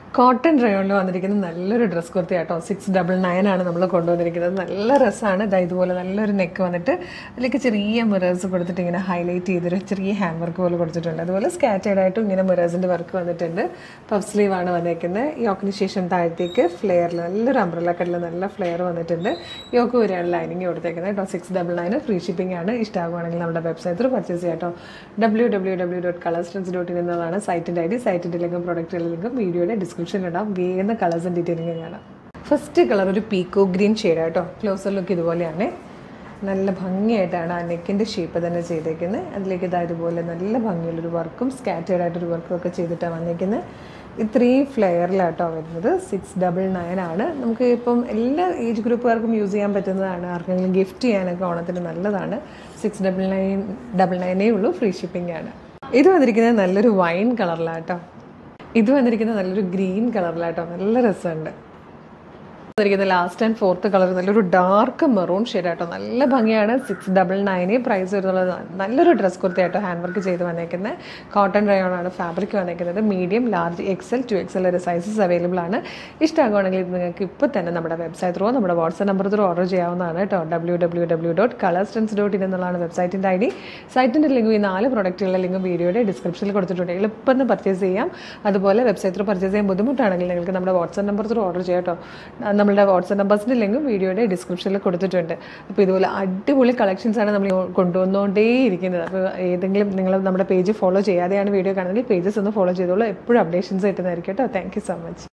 cotton റയോണിൽ വന്നിരിക്കുന്ന നല്ലൊരു dress kurti കേട്ടോ സിക്സ് ഡബിൾ നയൻ ആണ് നമ്മൾ കൊണ്ടുവന്നിരിക്കുന്നത് നല്ല രസമാണ് ഇതാ ഇതുപോലെ നല്ലൊരു നെക്ക് വന്നിട്ട് അതിലേക്ക് ചെറിയ മിറേഴ്സ് കൊടുത്തിട്ട് ഇങ്ങനെ ഹൈലൈറ്റ് ചെയ്തൊരു ചെറിയ ഹാൻഡ് വർക്ക് പോലെ കൊടുത്തിട്ടുണ്ട് അതുപോലെ സ്കാറ്റേഡ് ആയിട്ടും ഇങ്ങനെ മിറേഴ്സിൻ്റെ വർക്ക് വന്നിട്ടുണ്ട് പഫ് സ്ലീവ് ആണ് വന്നേക്കുന്നത് യോക്കിന് ശേഷം താഴത്തേക്ക് ഫ്ലെയറിൽ നല്ലൊരു അംബ്രല്ല കട്ടിൽ നല്ല ഫ്ലെയർ വന്നിട്ടുണ്ട് യോക്ക് വരെയാണ് ലൈനിങ് കൊടുത്തേക്കുന്നത് കേട്ടോ six double nine free shipping ആണ് ഇഷ്ടമാകുവാണെങ്കിൽ നമ്മുടെ വെബ്സൈറ്റിൽ പർച്ചേസ് ചെയ്യാം കേട്ടോ W W W dot colours trends dot in എന്നതാണ് സൈറ്റിൻ്റെ ഐ ഡി സൈറ്റിൻ്റെ ലിങ്കും പ്രൊഡക്റ്റുകളുടെ ലിങ്കും വീഡിയോയുടെ ഡിസ്ക്രിപ്ഷനിലിടാം വേഗം കളേഴ്സും ഡീറ്റെയിലിംഗ് കാണാം ഫസ്റ്റ് കളർ ഒരു പീക്കോ ഗ്രീൻ ഷെയ്ഡ് കേട്ടോ ക്ലോസർ ലുക്ക് ഇതുപോലെയാണ് നല്ല ഭംഗിയായിട്ടാണ് ആ നെക്കിൻ്റെ ഷേപ്പ് തന്നെ ചെയ്തേക്കുന്നത് അതിലേക്ക് ഇതാ ഇതുപോലെ നല്ല ഭംഗിയുള്ളൊരു വർക്കും സ്കാറ്റേഡ് ആയിട്ടൊരു വർക്കും ഒക്കെ ചെയ്തിട്ടാണ് വന്നേക്കുന്നത് ഇത്രയും ഫ്ലെയറിലാട്ടോ വരുന്നത് സിക്സ് ഡബിൾ നയൻ ആണ് നമുക്ക് ഇപ്പം എല്ലാ ഏജ് ഗ്രൂപ്പുകാർക്കും യൂസ് ചെയ്യാൻ പറ്റുന്നതാണ് ആർക്കെങ്കിലും ഗിഫ്റ്റ് ചെയ്യാനൊക്കെ ഓണത്തിന് നല്ലതാണ് സിക്സ് ഡബിൾ നയൻ ഡബിൾ നയനേ ഉള്ളൂ ഫ്രീ ഷിപ്പിംഗ് ആണ് ഇത് വന്നിരിക്കുന്നത് നല്ലൊരു വൈൻ കളറിലാട്ടോ ഇത് വന്നിരിക്കുന്നത് നല്ലൊരു ഗ്രീൻ കളറിലാട്ടോ നല്ല രസമുണ്ട് വന്നിരിക്കുന്നത് ലാസ്റ്റ് ആൻഡ് ഫോർത്ത് കളർ നല്ലൊരു ഡാർക്ക് മെറൂൺ ഷെയ്ഡ് ആട്ടോ നല്ല ഭംഗിയാണ് സിക്സ് ഡബിൾ നയന് പ്രൈസ് വരുന്നത് നല്ലൊരു ഡ്രസ് കുർത്തി ആട്ടോ ഹാൻഡ് വർക്ക് ചെയ്ത് വന്നേക്കുന്നത് കോട്ടൺ റയോൺ ആണ് ഫാബ്രിക് വന്നേക്കുന്നത് medium large XL to XL വരെ സൈസസ് അവൈലബിൾ ആണ് ഇഷ്ടമാകുവാണെങ്കിൽ ഇത് നിങ്ങൾക്ക് ഇപ്പോൾ തന്നെ നമ്മുടെ വെബ്സൈറ്റ് ത്രൂ നമ്മുടെ വാട്സ്ആപ്പ് നമ്പർ ത്രൂ ഓർഡർ ചെയ്യാവുന്നതാണ് കേട്ടോ W W W dot colour stance dot in എന്നുള്ളതാണ് വെബ്സൈറ്റിൻ്റെ ഐ ഡി സൈറ്റിൻ്റെ ലിങ്കും ഈ നാല് പ്രൊഡക്റ്റുകളുടെ ലിങ്കും വീഡിയോയുടെ ഡിസ്ക്രിപ്ഷനിൽ കൊടുത്തിട്ടുണ്ട് എളുപ്പം പർച്ചേസ് ചെയ്യാം അതുപോലെ വെബ്സൈറ്റ് ത്രൂ പർച്ചേസ് ചെയ്യാൻ ബുദ്ധിമുട്ടാണെങ്കിൽ നിങ്ങൾക്ക് നമ്മുടെ വാട്സ്ആപ്പ് നമ്പർ ത്രൂ ഓർഡർ ചെയ്യാം കേട്ടോ നമ്മളുടെ വാട്സ്ആപ്പ് നമ്പേഴ്സിൻ്റെ ലിങ്കും വീഡിയോയുടെ ഡിസ്ക്രിപ്ഷനിൽ കൊടുത്തിട്ടുണ്ട് അപ്പോൾ ഇതുപോലെ അടിപൊളി കളക്ഷൻസ് ആണ് നമ്മൾ കൊണ്ടുവന്നുകൊണ്ടേയിരിക്കുന്നത് അപ്പോൾ ഏതെങ്കിലും നിങ്ങൾ നമ്മുടെ പേജ് ഫോളോ ചെയ്യാതെയാണ് വീഡിയോ കാണുന്നതെങ്കിൽ പേജസ് ഒന്ന് ഫോളോ ചെയ്തോളൂ എപ്പോഴും അപ്ഡേഷൻസ് കിട്ടുന്നതായിരിക്കും കേട്ടോ താങ്ക് യു സോ മച്ച്